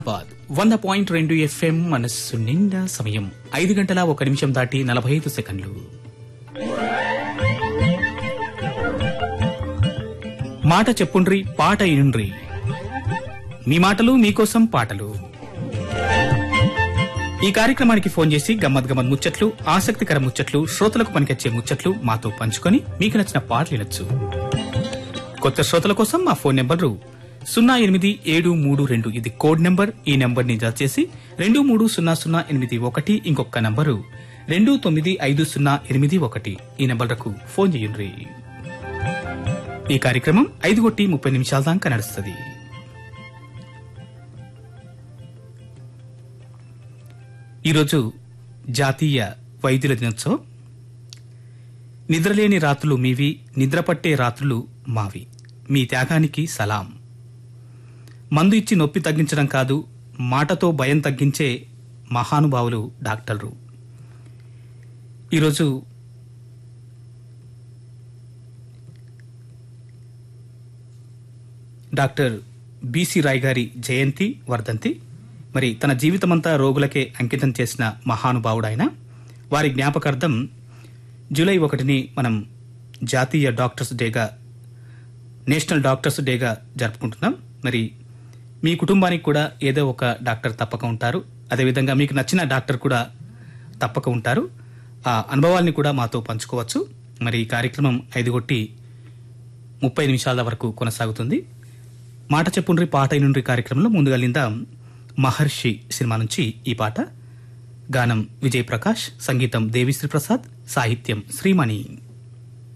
బాద్ వంద పాయింట్ రెండు ఎఫ్ఎం మనస్సు నిండా సమయం ఐదు గంటల ఒక నిమిషం దాటి నలభై ఐదు సెకండ్లు మాట చెప్పుండ్రి పాట ఇనుండ్రి మీ మాటలు మీకోసం పాటలు ఈ కార్యక్రమానికి ఫోన్ చేసి గమ్మత్ గమ్మత్ ముచ్చట్లు ఆసక్తికర ముచ్చట్లు శ్రోతలకు పనికొచ్చే ముచ్చట్లు మాతో పంచుకొని మీకు నచ్చిన పాటలు వినొచ్చు కొత్త శ్రోతల కోసం మా ఫోన్ నెంబర్ సున్నా ఎనిమిది ఏడు మూడు రెండు ఇది కోడ్ నెంబర్ ఈ నెంబర్ ని జత చేసి రెండు మూడు సున్నా సున్నా ఎనిమిది ఒకటి ఇంకొక నంబరు రెండు తొమ్మిది ఐదు సున్నా ఎనిమిది ఒకటి ఈ నెంబర్లకు ఫోన్ చేయండి ఈ కార్యక్రమం ఐదు కొట్టి ముప్పై నిమిషాల దాకా నడుస్తుంది ఈరోజు జాతీయ వైద్యుల దినోత్సవం నిద్రలేని రాత్రులు మీవి నిద్రపట్టే రాత్రులు మావి మీ త్యాగానికి సలాం మందు ఇచ్చి నొప్పి తగ్గించడం కాదు మాటతో భయం తగ్గించే మహానుభావులు డాక్టర్లు ఈరోజు డాక్టర్ బిసి రాయ్ గారి జయంతి వర్ధంతి మరి తన జీవితమంతా రోగులకే అంకితం చేసిన మహానుభావుడు ఆయన వారి జ్ఞాపకార్థం జూలై ఒకటిని మనం జాతీయ డాక్టర్స్ డేగా నేషనల్ డాక్టర్స్ డేగా జరుపుకుంటున్నాం మరి మీ కుటుంబానికి కూడా ఏదో ఒక డాక్టర్ తప్పక ఉంటారు అదేవిధంగా మీకు నచ్చిన డాక్టర్ కూడా తప్పక ఉంటారు ఆ అనుభవాల్ని కూడా మాతో పంచుకోవచ్చు మరి ఈ కార్యక్రమం ఐదు కొట్టి ముప్పై నిమిషాల వరకు కొనసాగుతుంది మాట చెప్పుండ్రి పాట నుండి కార్యక్రమంలో ముందుగా లిందాం మహర్షి సినిమా నుంచి ఈ పాట గానం విజయ్ ప్రకాష్ సంగీతం దేవిశ్రీ ప్రసాద్ సాహిత్యం శ్రీమణి